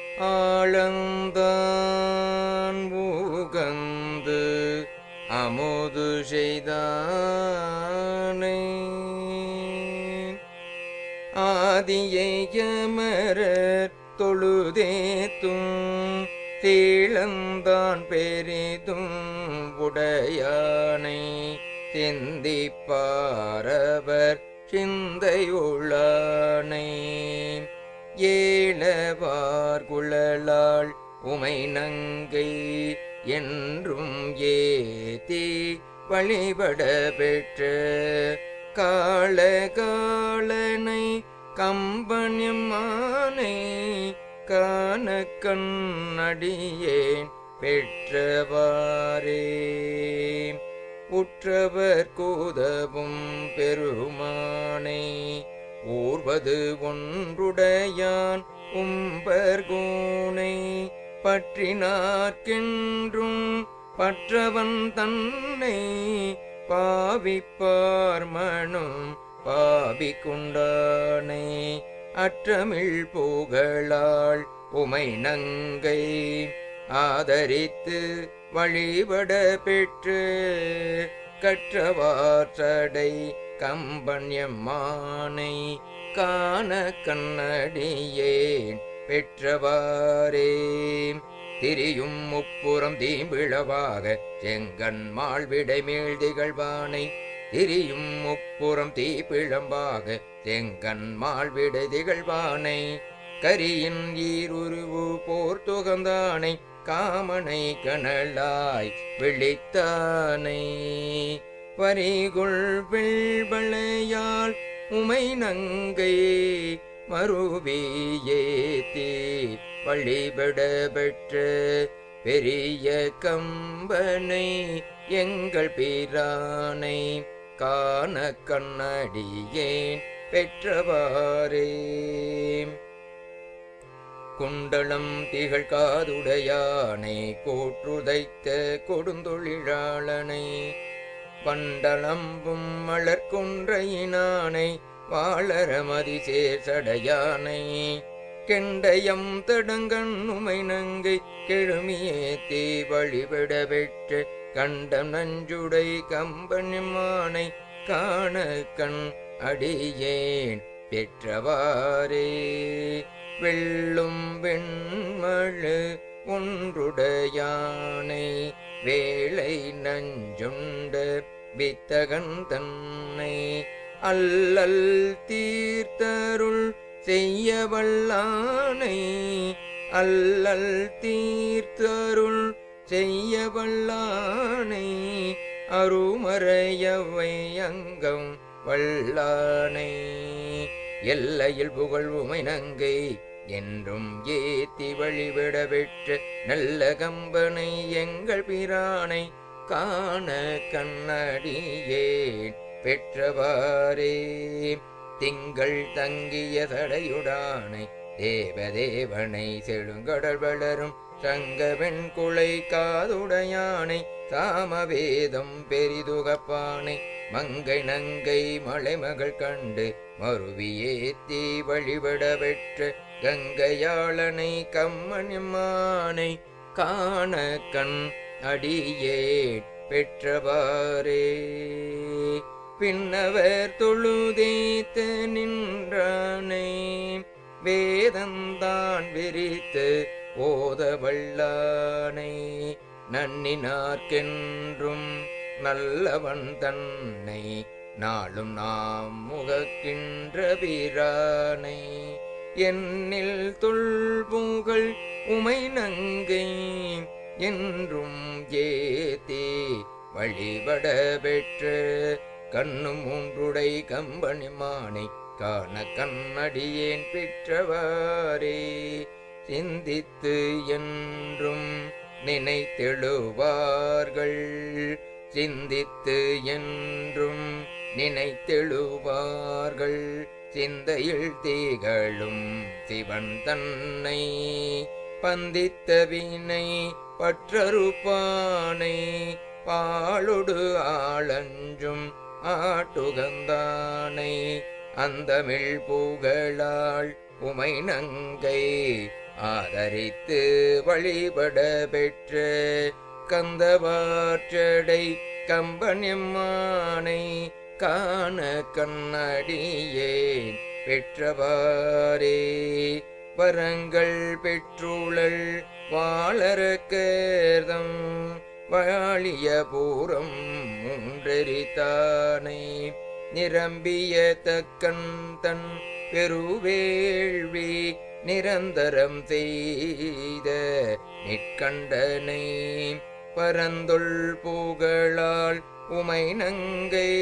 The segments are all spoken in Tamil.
ஆழந்தான் ஊகந்து அமுது செய்தானே ஆதியமரர் தொழுதேத்தும் தீளந்தான் பெரிதும் உடையானை சிந்திப்பாரவர் சிந்தையுள்ளானை ஏழவார் குழலாள் உமை நங்கை என்றும் ஏத்தி வழிபட பெற்ற காளகாலனை கம்பனியம்மானை காண கண்ணடியேன் பெற்றவாரே உற்றவர் கூதவும் பெருமானை ஊர்வது ஒன்றுடையான் உம்பர்கோனை பற்றினார்க்கென்றும் பற்றவன் தன்னை பாவிப்பார் மனும் பாவி கொண்டானே அற்றமிழ் புகழாள் உமை நங்கை ஆதரித்து வழிபட பெற்று கற்றவாற்றடை கம்பன்யம்மானை காண கண்ணடியேன் பெற்றவாரே திரியும் முப்புறம் தீம்பிளவாக செங்கண் மாழ்விடை மேல் திகழ்வானை திரியும் முப்புறம் தீப்பிழம்பாக செங்கண் மாழ்விடை திகழ்வானை கரியின் ஈருருவு போர் துகந்தானை காமனை கனலாய் விழித்தானை வரிகுள் வெள்வளையால் உமை நங்கை மறுவியேத்தி வழிபட பெற்ற பெரிய கம்பனை எங்கள் பிரானை காண கண்ணடியேன் பெற்றவாரே குண்டலம் திகழ் காதுடையானை கோற்றுதைத்த கொடுந்தொழிலாளனை பண்டலம்பும் மலர்கொன்றையினானை வாழரமதி சேசடையானை கெண்டயம் தடங்கண் உமை நங்கை கெழுமியேத்தி வழிபட பெற்ற கண்டம் நஞ்சுடை கம்பனிமானை காண கண் அடியேன் பெற்றவாரே வெள்ளும் வெண்மழு ஒன்றுடையானை வேலை நஞ்சுண்ட வித்தகன் தன்னை அல்லல் தீர்த்தருள் செய்ய வல்லானை அல்லல் தீர்த்தருள் செய்ய வல்லானை அருமறையவை அங்கம் வல்லானை எல்லையில் புகழ் உமை நங்கை என்றும் ஏத்தி வழிவிட பெற்ற நல்ல கம்பனை எங்கள் பிரானை காண கண்ணடியேன் பெற்றவாரே திங்கள் தங்கிய தடையுடானை தேவதேவனை செழுங்கடல் வளரும் சங்கவெண் குலை காதுடையானை சாமவேதம் பெரிதுகப்பானை மங்கை நங்கை மலைமகள் கண்டு மருவியேத்தி வழிபட பெற்ற கங்கையாளனை கம்மனிமானை காண கண் அடியேன் பெற்றவாரே பின்னவர் தொழுதேத்த நின்றானை வேதந்தான் விரித்து ஓத வல்லானை நன்னினார்க்கென்றும் நல்லவன் தன்னை நாளும் நாம் முகக்கின்ற வீரானை என்னில் தொல்புகள் உமை நங்கை என்றும் ஏத்தி வழிபட பெற்ற கண்ணும் மூன்றுடை கம்பனிமானை காண கண்ணடியேன் பெற்றவாரே சிந்தித்து என்றும் நினைத்தெழுவார்கள் சிந்தித்து என்றும் நினைத்தெழுவார்கள் சிந்தையில் தீகளும் சிவன் தன்னை பந்தித்த வினை பற்றறுப்பானை பாழொடு ஆளஞ்சும் ஆட்டுகந்தானை அந்தமிழ் புகழாள் உமை நங்கை ஆதரித்து வழிபட பெற்ற கந்தவாற்றடை கம்பனியம்மானை காண கண்ணடியேன் பெற்றவாரே வரங்கள் பெற்றுழல் வாழறக்கேர்தம் வாழிய பூரம் மூன்றெரித்தானை நிரம்பிய தக்கன் தன் பெருவேள்வி நிரந்தரம் செய்த நிற்கண்டனை பரந்தொள் புகழால் உமை நங்கை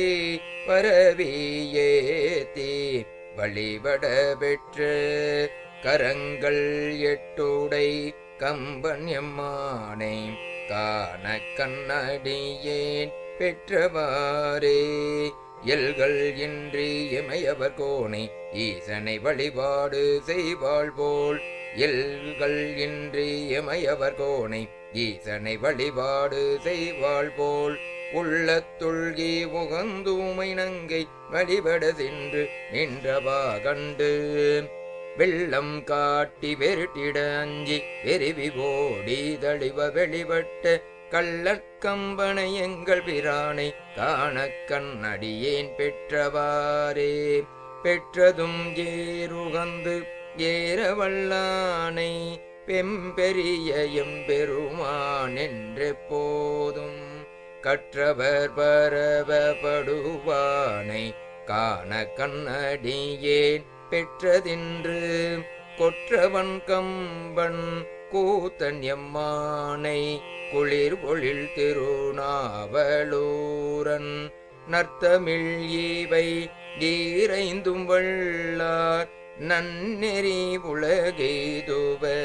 பரவியேத்தி வழிபட பெற்ற கரங்கள் எட்டுடை கம்பன்யம்மானை காண கண்ணடியேன் பெற்றவாறே எல்கள் இன்றி இமையவர் கோணை ஈசனை வழிபாடு செய்வாள் போல் எல்கள் இன்றி இமையவர் கோணை ஈசனை வழிபாடு செய்வாள் போல் உள்ளத்துள்கி உகந்தூமை நங்கை வழிபட சென்று நின்றவா கண்டு வெள்ளம் காட்டி வெருட்டிட அஞ்சி வெறிவி ஓடி தழிவ வெளிப்பட்ட கள்ளக்கம்பனை எங்கள் பிரானை காண கண்ணடியேன் பெற்றவாறே பெற்றதும் ஏறுகந்து ஏறவல்லானை பெம்பெரிய எம்பெருமான் என்று போதும் கற்றவர் பரவப்படுவானை காண கண்ணடியேன் பெற்றதின்று கொற்றவன் கம்பன் கூத்தன் எம்மானை குளிர் பொழில் திருநாவலூரன் நர்த்தமிழ் ஈவை ஈரைந்தும் வள்ளார் நன்னெறி உலகெய்துவ